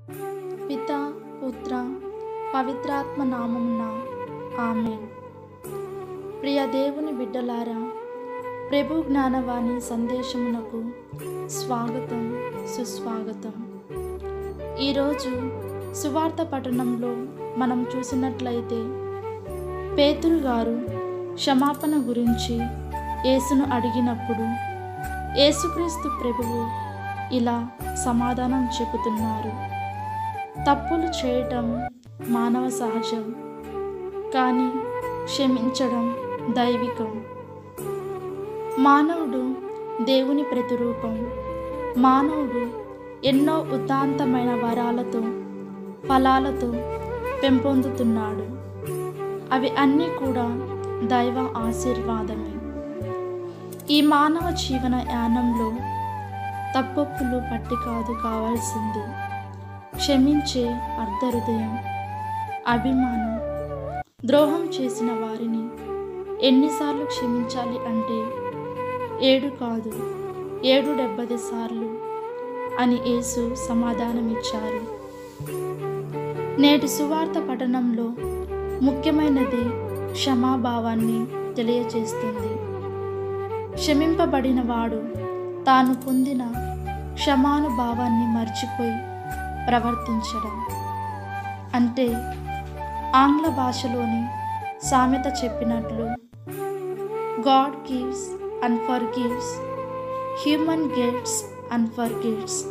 పిత పుత్ర పవిత్రాత్మ నామమున ఆమెన్ ప్రియ దేవుని బిడ్డలారా ప్రభు జ్ఞానవాణి సందేశమునకు స్వాగతం సుస్వాగతం ఈరోజు సువార్త పట్టణంలో మనం చూసినట్లయితే పేతురు గారు క్షమాపణ గురించి యేసును అడిగినప్పుడు యేసుక్రీస్తు ప్రభువు ఇలా సమాధానం చెబుతున్నారు తప్పులు చేయటం మానవ సహజం కానీ క్షమించడం దైవికం మానవుడు దేవుని ప్రతిరూపం మానవుడు ఎన్నో ఉదాంతమైన వరాలతో ఫలాలతో పెంపొందుతున్నాడు అవి అన్నీ కూడా దైవ ఆశీర్వాదమే ఈ మానవ జీవన యానంలో తప్పొప్పులు పట్టి కాదు కావాల్సింది క్షమించే అర్ధహృదయం అభిమానం ద్రోహం చేసిన వారిని ఎన్నిసార్లు క్షమించాలి అంటే ఏడు కాదు ఏడు డెబ్బది సార్లు అని యేసు సమాధానమిచ్చారు నేటి సువార్త పఠనంలో ముఖ్యమైనది క్షమాభావాన్ని తెలియచేస్తుంది క్షమింపబడిన వాడు తాను పొందిన క్షమానుభావాన్ని మర్చిపోయి ప్రవర్తించడం అంటే ఆంగ్ల భాషలోని సామెత చెప్పినట్లు God gives and forgives human gets and forgives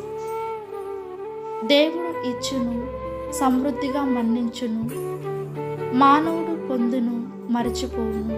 దేవుడు ఇచ్చును సమృద్ధిగా మన్నించును మానవుడు పొందును మరచిపోవును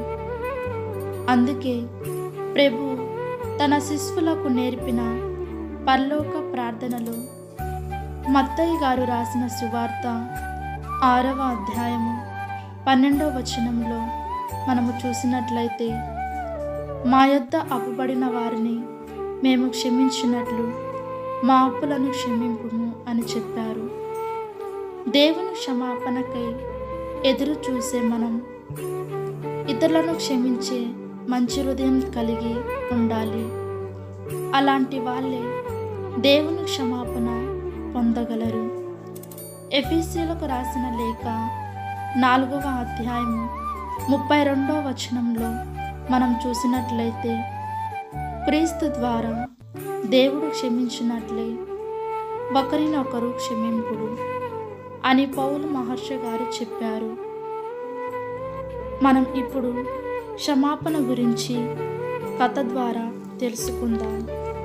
అందుకే ప్రభు తన శిశువులకు నేర్పిన పరలోక ప్రార్థనలో మత్తయ్య గారు రాసిన సువార్త ఆరవ అధ్యాయము పన్నెండవ వచనంలో మనము చూసినట్లయితే మా యొద్ద అప్పుబడిన వారిని మేము క్షమించినట్లు మా అప్పులను క్షమింపుము అని చెప్పారు దేవుని క్షమాపణకై ఎదురు చూసే మనం ఇతరులను క్షమించే మంచి హృదయం కలిగి ఉండాలి అలాంటి వాళ్ళే దేవుని క్షమాపణ పొందగలరు ఎఫీసీలకు రాసిన లేఖ నాలుగవ అధ్యాయం ముప్పై రెండవ వచనంలో మనం చూసినట్లయితే క్రీస్తు ద్వారా దేవుడు క్షమించినట్లే ఒకరినొకరు క్షమింపుడు అని పౌలు మహర్షి గారు చెప్పారు మనం ఇప్పుడు క్షమాపణ గురించి కథ ద్వారా తెలుసుకుందాం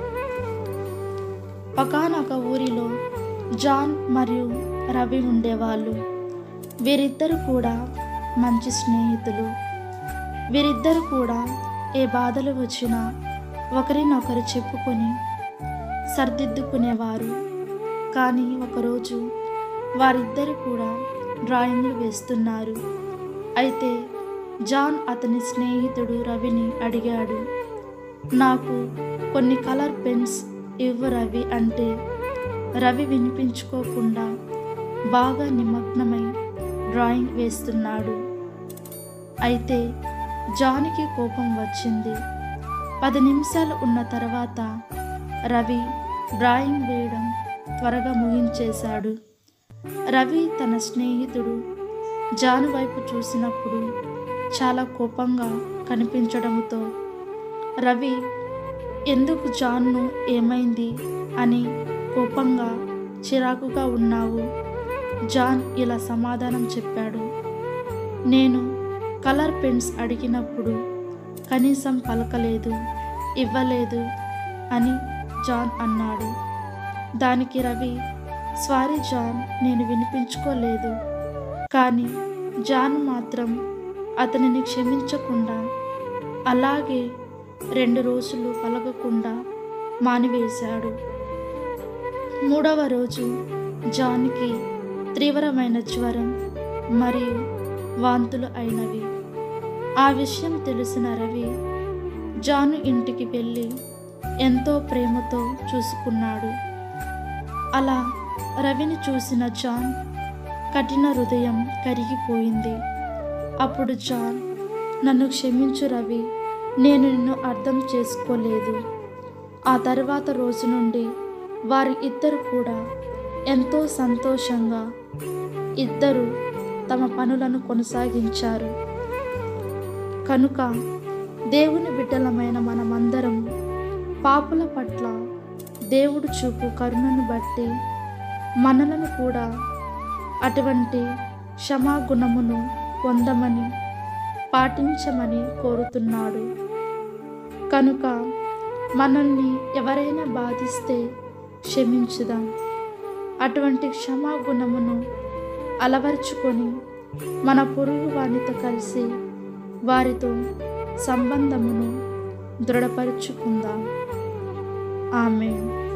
ఒకనొక ఊరిలో జాన్ మరియు రవి ఉండేవాళ్ళు వీరిద్దరు కూడా మంచి స్నేహితులు వీరిద్దరు కూడా ఏ బాధలు వచ్చినా ఒకరినొకరు చెప్పుకొని సర్దిద్దుకునేవారు కానీ ఒకరోజు వారిద్దరు కూడా డ్రాయింగ్లు వేస్తున్నారు అయితే జాన్ అతని స్నేహితుడు రవిని అడిగాడు నాకు కొన్ని కలర్ పెన్స్ ఇవ్వు రవి అంటే రవి వినిపించుకోకుండా బాగా నిమగ్నమై డ్రాయింగ్ వేస్తున్నాడు అయితే జాన్కి కోపం వచ్చింది పది నిమిషాలు ఉన్న తర్వాత రవి డ్రాయింగ్ వేయడం త్వరగా ముగించేశాడు రవి తన స్నేహితుడు జాను వైపు చూసినప్పుడు చాలా కోపంగా కనిపించడంతో రవి ఎందుకు జాన్ను ఏమైంది అని కోపంగా చిరాకుగా ఉన్నావు జాన్ ఇలా సమాధానం చెప్పాడు నేను కలర్ పెన్స్ అడిగినప్పుడు కనీసం పలకలేదు ఇవ్వలేదు అని జాన్ అన్నాడు దానికి రవి సారీ జాన్ నేను వినిపించుకోలేదు కానీ జాన్ మాత్రం అతనిని క్షమించకుండా అలాగే రెండు రోజులు పలకకుండా మానివేశాడు మూడవ రోజు జాన్కి తీవ్రమైన జ్వరం మరియు వాంతులు అయినవి ఆ విషయం తెలిసిన రవి జాను ఇంటికి వెళ్ళి ఎంతో ప్రేమతో చూసుకున్నాడు అలా రవిని చూసిన జాన్ కఠిన హృదయం కరిగిపోయింది అప్పుడు జాన్ నన్ను క్షమించు రవి నేను నిన్ను అర్థం చేసుకోలేదు ఆ తర్వాత రోజు నుండి వారి ఇద్దరు కూడా ఎంతో సంతోషంగా ఇద్దరు తమ పనులను కొనసాగించారు కనుక దేవుని బిడ్డలమైన మనమందరం పాపుల పట్ల దేవుడు చూపు కరుణను బట్టి మనలను కూడా అటువంటి క్షమాగుణమును పొందమని పాటించమని కోరుతున్నాడు కనుక మనల్ని ఎవరైనా బాధిస్తే క్షమించుదాం అటువంటి క్షమాగుణమును అలవర్చుకొని మన పొరుగు వారితో కలిసి వారితో సంబంధమును దృఢపరుచుకుందాం ఆమె